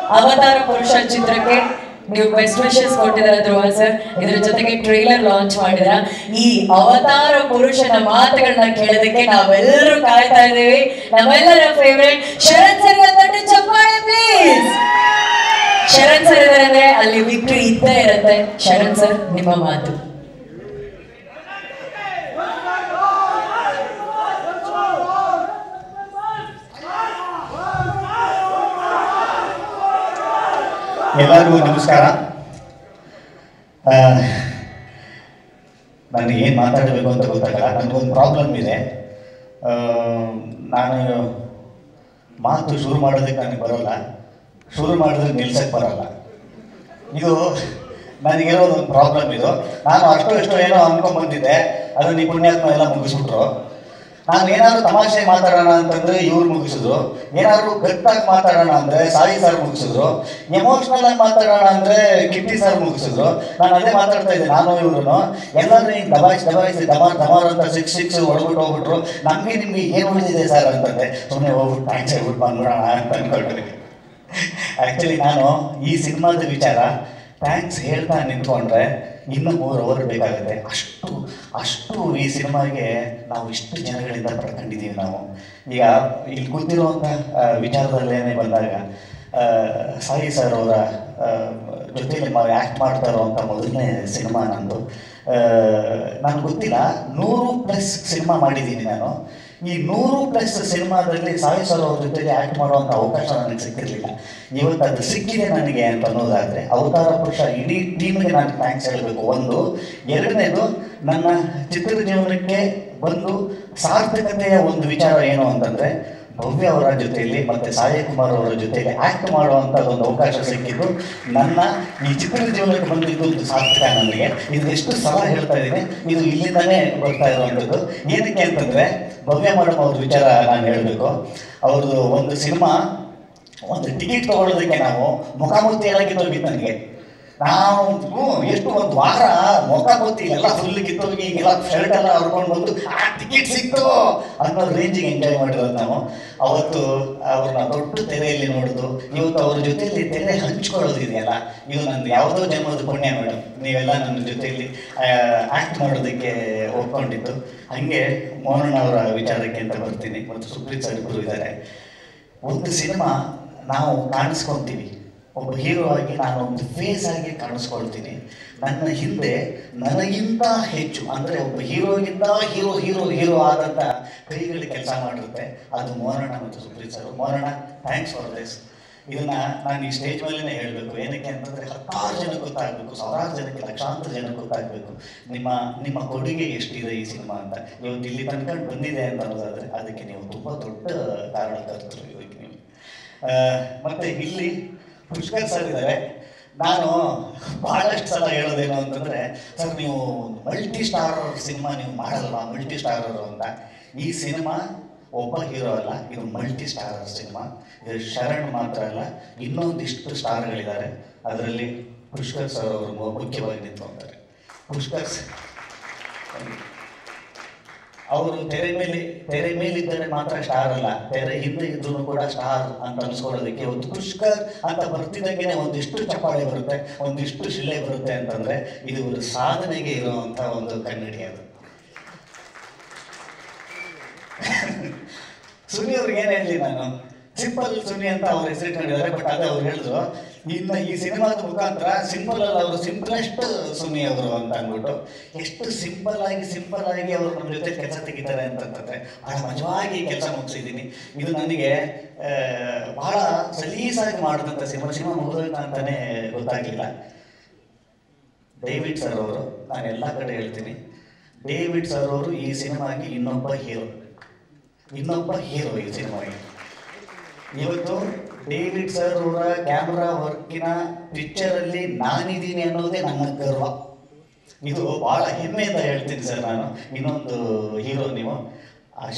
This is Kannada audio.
ಅವತಾರ ಪುರುಷ ಚಿತ್ರಕ್ಕೆ ನೀವು ಬೆಸ್ಟ್ ವಿಶಸ್ ಕೊಟ್ಟಿದ್ದಾರೆ ಧ್ರುವ ಸರ್ ಇದ್ರ ಜೊತೆಗೆ ಟ್ರೈಲರ್ ಲಾಂಚ್ ಮಾಡಿದ್ರ ಈ ಅವತಾರ ಪುರುಷನ ಮಾತುಗಳನ್ನ ಕೇಳೋದಕ್ಕೆ ನಾವೆಲ್ಲರೂ ಕಾಯ್ತಾ ಇದ್ದೀವಿ ನಮ್ಮೆಲ್ಲರ ಫೇವ್ರೆಟ್ ಶರತ್ ಸರ್ ಒಂದೊಟ್ಟು ಚಪ್ಪಾಳೆ ಪ್ಲೀಸ್ ಶರಣ್ ಸರ್ ಇದಾರೆ ಅಂದ್ರೆ ಅಲ್ಲಿ ವಿಕ್ಟ್ರಿ ಇದ್ದೇ ಇರುತ್ತೆ ಶರಣ್ ಸರ್ ನಿಮ್ಮ ಮಾತು ಎಲ್ಲರಿಗೂ ನಮಸ್ಕಾರ ಆ, ನನಗೆ ಏನು ಮಾತಾಡಬೇಕು ಅಂತ ಗೊತ್ತಾಗಲ್ಲ ನನಗೊಂದು ಪ್ರಾಬ್ಲಮ್ ಇದೆ ಆ, ನಾನು ಮಾತು ಶುರು ಮಾಡೋದಕ್ಕೆ ನನಗೆ ಬರೋಲ್ಲ ಶುರು ಮಾಡಿದ್ರೆ ನಿಲ್ಸಕ್ಕೆ ಬರಲ್ಲ ಇದು ನನಗಿರೋ ಒಂದು ಪ್ರಾಬ್ಲಮ್ ಇದು ನಾನು ಅಷ್ಟು ಇಷ್ಟು ಏನೋ ಅನ್ಕೊಂಡ್ಬಂದಿದ್ದೆ ಅದು ನೀವು ಪುಣ್ಯಾತ್ಮ ಎಲ್ಲ ಮುಗಿಸ್ಬಿಟ್ರು ನಾನು ಏನಾದ್ರು ತಮಾಷೆ ಮಾತಾಡೋಣ ಅಂತಂದ್ರೆ ಇವ್ರು ಮುಗಿಸಿದ್ರು ಏನಾದ್ರು ಗಟ್ಟಾಗಿ ಮಾತಾಡೋಣ ಅಂದ್ರೆ ಸಾಯಿ ಸರ್ ಮುಗಿಸಿದ್ರು ಎಮೋಷ್ನಲ್ ಆಗಿ ಮಾತಾಡೋಣ ಅಂದ್ರೆ ಕಿಟ್ಟಿ ಸರ್ ಮುಗಿಸಿದ್ರು ನಾನು ಅದೇ ಮಾತಾಡ್ತಾ ಇದ್ದೆ ನಾನು ಇವ್ರು ಎಲ್ಲರೂ ಈಗ ದಬಾಯಿಸಿ ದಬಾಯಿಸಿ ದಮಾರ್ ದಮಾರ್ ಅಂತ ಸಿಕ್ಸ್ ಸಿಕ್ಸ್ ಹೊಡ್ಬಿಟ್ಟು ಹೋಗ್ಬಿಟ್ರು ನಮಗೆ ನಿಮ್ಗೆ ಏನು ಉಳಿದಿದೆ ಸರ್ ಅಂತಂದೆ ಸುಮ್ಮನೆ ಹೋಗ್ಬಿಟ್ಟು ಥ್ಯಾಂಕ್ಸ್ ಹೇಳ್ಬಿಟ್ಟು ಬಂದ್ಬಿಡೋಣ ಅಂತ ಅನ್ಕೊಂಡ್ರಿ ಆ್ಯಕ್ಚುಲಿ ನಾನು ಈ ಸಿನಿಮಾದ ವಿಚಾರ ಥ್ಯಾಂಕ್ಸ್ ಹೇಳ್ತಾ ನಿಂತ್ಕೊಂಡ್ರೆ ಇನ್ನೂ ಮೂರು ಅವರ್ ಬೇಕಾಗುತ್ತೆ ಅಷ್ಟು ಅಷ್ಟು ಈ ಸಿನಿಮಾಗೆ ನಾವು ಇಷ್ಟು ಜನಗಳಿಂದ ಪಡ್ಕೊಂಡಿದ್ದೀವಿ ನಾವು ಈಗ ಇಲ್ಲಿ ಕೂತಿರುವಂಥ ಆ, ವಿಚಾರದಲ್ಲೇನೆ ಬಂದಾಗ ಆ, ಸಾಯಿ ಸರ್ ಅವರ ಜೊತೆಯಲ್ಲಿ ಆ್ಯಕ್ಟ್ ಮಾಡ್ತಾ ಇರುವಂಥ ಮೊದಲನೇ ಸಿನಿಮಾ ನಂದು ನನಗೆ ಗೊತ್ತಿಲ್ಲ ನೂರು ಪ್ಲಸ್ ಸಿನಿಮಾ ಮಾಡಿದ್ದೀನಿ ನಾನು ಈ ನೂರು ಪ್ಲಸ್ ಸಿನಿಮಾದಲ್ಲಿ ಸಾಯಿ ಸರ್ ಅವ್ರ ಜೊತೆಗೆ ಆ್ಯಕ್ಟ್ ಮಾಡುವಂಥ ಅವಕಾಶ ನನಗೆ ಸಿಕ್ಕಿರಲಿಲ್ಲ ಇವತ್ತು ಅದು ಸಿಕ್ಕಿದೆ ನನಗೆ ಅಂತ ಅನ್ನೋದಾದರೆ ಅವತಾರ ಪುರುಷ ಇಡೀ ಟೀಮ್ಗೆ ನಾನು ಥ್ಯಾಂಕ್ಸ್ ಹೇಳಬೇಕು ಒಂದು ಎರಡನೇದು ನನ್ನ ಚಿತ್ರದ ಜೀವನಕ್ಕೆ ಬಂದು ಸಾರ್ಥಕತೆಯ ಒಂದು ವಿಚಾರ ಏನು ಅಂತಂದರೆ ಭವ್ಯ ಅವರ ಜೊತೆಯಲ್ಲಿ ಮತ್ತೆ ಸಾಯಿ ಕುಮಾರ್ ಅವರ ಜೊತೆಯಲ್ಲಿ ಆ್ಯಕ್ಟ್ ಮಾಡುವಂಥ ಒಂದು ಅವಕಾಶ ಸಿಕ್ಕಿದ್ದು ನನ್ನ ಈ ಚಿತ್ರದ ಜೀವನಕ್ಕೆ ಬಂದಿದ್ದು ಒಂದು ಸಾರ್ಥಕ ನನಗೆ ಇದು ಎಷ್ಟು ಸಲ ಹೇಳ್ತಾ ಇದ್ದೀನಿ ಇದು ಇಲ್ಲಿಂದನೇ ಬರ್ತಾ ಇರುವಂಥದ್ದು ಏನಕ್ಕೆ ಅಂತಂದರೆ ಭವ್ಯ ಮೇಡಮ್ ಅವ್ರ ವಿಚಾರ ನಾನು ಹೇಳಬೇಕು ಅವ್ರದ್ದು ಒಂದು ಸಿನಿಮಾ ಒಂದು ಟಿಕೆಟ್ ತಗೊಳ್ಳೋದಕ್ಕೆ ನಾವು ಮುಖಾಮುಖಿಯಾಗಿ ಹೋಗಿತ್ತು ನನಗೆ ನಾವು ಹ್ಮ್, ಎಷ್ಟು ಒಂದು ವಾರ ಮುಖಾಮುಖಿ ಎಲ್ಲ ಫುಲ್ ಕಿತ್ತೋಗಿ ಎಲ್ಲ ಶರ್ಟ್ ಎಲ್ಲ ಹರ್ಕೊಂಡು ಬಂದು ಆ ಟಿಕೆಟ್ ಸಿಕ್ತು ಅನ್ನೋ ರೇಂಜಿಗೆ ಎಂಜಾಯ್ ಮಾಡಿರೋದು ನಾವು ಅವತ್ತು ಅವ್ರನ್ನ ದೊಡ್ಡ ತೆರೆಯಲ್ಲಿ ನೋಡೋದು ಇವತ್ತು ಅವ್ರ ಜೊತೆಯಲ್ಲಿ ತೆರೆ ಹಂಚ್ಕೊಳ್ಳೋದು ಇದೆಯಲ್ಲ ಇದು ನಂದು ಯಾವುದೋ ಜನ್ಮದ ಪುಣ್ಯ ಮೇಡಮ್ ನೀವೆಲ್ಲ ನನ್ನ ಜೊತೆಯಲ್ಲಿ ಆ್ಯಕ್ಟ್ ಮಾಡೋದಕ್ಕೆ ಒಪ್ಕೊಂಡಿದ್ದು ಹಾಗೆ ಮೋಹನ್ ಅವರ ವಿಚಾರಕ್ಕೆ ಅಂತ ಬರ್ತೀನಿ ಮತ್ತು ಸುಪ್ರೀತ್ ಸರ್ ಇಬ್ಬರು ಇದ್ದಾರೆ ಒಂದು ಸಿನಿಮಾ ನಾವು ಕಾಣಿಸ್ಕೊಂತೀವಿ ಒಬ್ಬ ಹೀರೋ ಆಗಿ ನಾನು ಒಂದು ಫೇಸ್ ಆಗಿ ಕಾಣಿಸ್ಕೊಳ್ತೀನಿ ನನ್ನ ಹಿಂದೆ ನನಗಿಂತ ಹೆಚ್ಚು ಅಂದರೆ ಒಬ್ಬ ಹೀರೋಗಿಂತ ಹೀರೋ ಹೀರೋ ಹೀರೋ ಆದಂಥ ಕೈಗಳು ಕೆಲಸ ಮಾಡಿರುತ್ತೆ ಅದು ಮೋಹನಣ್ಣ ಮತ್ತು ಸುಪ್ರೀತ್ ಸರ್ ಮೋಹನಣ್ಣ ಥ್ಯಾಂಕ್ಸ್ ಫಾರ್ ದಿಸ್ ಇದನ್ನ ನಾನು ಈ ಸ್ಟೇಜ್ ಮೇಲೇ ಹೇಳಬೇಕು ಏನಕ್ಕೆ ಅಂತಂದ್ರೆ ಹತ್ತಾರು ಜನಕ್ಕೆ ಗೊತ್ತಾಗಬೇಕು ಸಾವಿರಾರು ಜನಕ್ಕೆ ಲಕ್ಷಾಂತರ ಜನಕ್ಕೆ ಗೊತ್ತಾಗಬೇಕು ನಿಮ್ಮ ನಿಮ್ಮ ಕೊಡುಗೆ ಎಷ್ಟಿದೆ ಈ ಸಿನಿಮಾ ಅಂತ ಇವತ್ತು ಇಲ್ಲಿ ತನಕ ಬಂದಿದೆ ಅಂತ ಅನ್ನೋದಾದ್ರೆ ಅದಕ್ಕೆ ನೀವು ತುಂಬ ದೊಡ್ಡ ಕಾರಣಕರ್ತರು ಇದಕ್ಕೆ ನೀವು ಆ, ಮತ್ತೆ ಇಲ್ಲಿ ಪುಷ್ಕರ್ ಸರ್ ಇದ್ದಾರೆ ನಾನು ಬಹಳಷ್ಟು ಸಲ ಹೇಳೋದೇನು ಅಂತಂದ್ರೆ ಸರ್ ನೀವು ಮಲ್ಟಿ ಸ್ಟಾರ್ ಸಿನಿಮಾ ನೀವು ಮಾಡಲ್ವಾ ಮಲ್ಟಿ ಸ್ಟಾರರು ಅಂತ ಈ ಸಿನಿಮಾ ಒಬ್ಬ ಹೀರೋ ಅಲ್ಲ ಇದು ಮಲ್ಟಿ ಸ್ಟಾರರ್ ಸಿನಿಮಾ ಇದು ಶರಣ್ ಮಾತ್ರ ಅಲ್ಲ ಇನ್ನೊಂದಿಷ್ಟು ಸ್ಟಾರ್ಗಳಿದ್ದಾರೆ ಅದರಲ್ಲಿ ಪುಷ್ಕರ್ ಸರ್ ಅವರು ಮು- ಮುಖ್ಯವಾಗಿ ನಿಂತ್ಕೊಂತಾರೆ ಪುಷ್ಕರ್ ಸರ್ ಅವರು ತೆರೆ ಮೇಲೆ ತೆರೆ ಮೇಲಿದ್ದರೆ ಮಾತ್ರ ಸ್ಟಾರ್ ಅಲ್ಲ ತೆರೆ ಹಿಂದೆ ಇದ್ರೂ ಕೂಡ ಸ್ಟಾರ್ ಅಂತ ಅನ್ಸ್ಕೊಳ್ಳೋದಕ್ಕೆ ಒಂದು ಪುಷ್ಕರ್ ಅಂತ ಬರ್ತಿದ್ದಾಗೇನೆ ಒಂದಿಷ್ಟು ಚಪ್ಪಾಳೆ ಬರುತ್ತೆ ಒಂದಿಷ್ಟು ಶಿಲೆ ಬರುತ್ತೆ ಅಂತಂದ್ರೆ ಇದು ಒಂದು ಸಾಧನೆಗೆ ಇರುವಂತ ಒಂದು ಕನ್ನಡಿ ಅದು ಸುನಿ ಅವ್ರಿಗೆ ಏನು ಹೇಳಿ ನಾನು ಸಿಂಪಲ್ ಸುನಿ ಅಂತ ಅವ್ರ ಹೆಸರಿಟ್ಟಿದ್ದಾರೆ ಬಟ್ ಅದೇ ಅವ್ರು ಹೇಳಿದ್ರು ಇನ್ನು ಈ ಸಿನಿಮಾದ ಮುಖಾಂತರ ಸಿಂಪಲ್ ಅಲ್ಲ ಅವರು ಸಿಂಪಲೆಸ್ಟ್ ಸುನಿ ಅವರು ಅಂತ ಅಂದ್ಬಿಟ್ಟು ಎಷ್ಟು ಸಿಂಪಲ್ ಆಗಿ ಸಿಂಪಲ್ ಆಗಿ ಅವರು ನಮ್ಮ ಜೊತೆ ಕೆಲಸ ತೆಗಿತಾರೆ ಅಂತಂತಂದ್ರೆ ಬಹಳ ಮಜವಾಗಿ ಕೆಲಸ ಮುಗಿಸಿದ್ದೀನಿ ಇದು ನನಗೆ ಆ, ಬಹಳ ಸಲೀಸಾಗಿ ಮಾಡಿದಂಥ ಸಿನಿಮಾ ಸಿನಿಮಾ ಮುಗಿದೋಯ್ತಾ ಅಂತಾನೆ ಗೊತ್ತಾಗಲಿಲ್ಲ ಡೇವಿಡ್ ಸರ್ ಅವರು ನಾನು ಎಲ್ಲ ಕಡೆ ಹೇಳ್ತೀನಿ ಡೇವಿಡ್ ಸರ್ ಅವರು ಈ ಸಿನಿಮಾಗೆ ಇನ್ನೊಬ್ಬ ಹೀರೋ ಇನ್ನೊಬ್ಬ ಹೀರೋ ಈ ಸಿನಿಮಾಗೆ ಇವತ್ತು ಡೇವಿಡ್ ಸರ್ ಅವರ ಕ್ಯಾಮ್ರಾ ವರ್ಕಿನ ಪಿಕ್ಚರಲ್ಲಿ ನಾನಿದ್ದೀನಿ ಅನ್ನೋದೇ ನನ್ನ ಗರ್ವ ಇದು ಬಹಳ ಹೆಮ್ಮೆಯಿಂದ ಹೇಳ್ತೀನಿ ಸರ್ ನಾನು ಇನ್ನೊಂದು ಹೀರೋ ನೀವು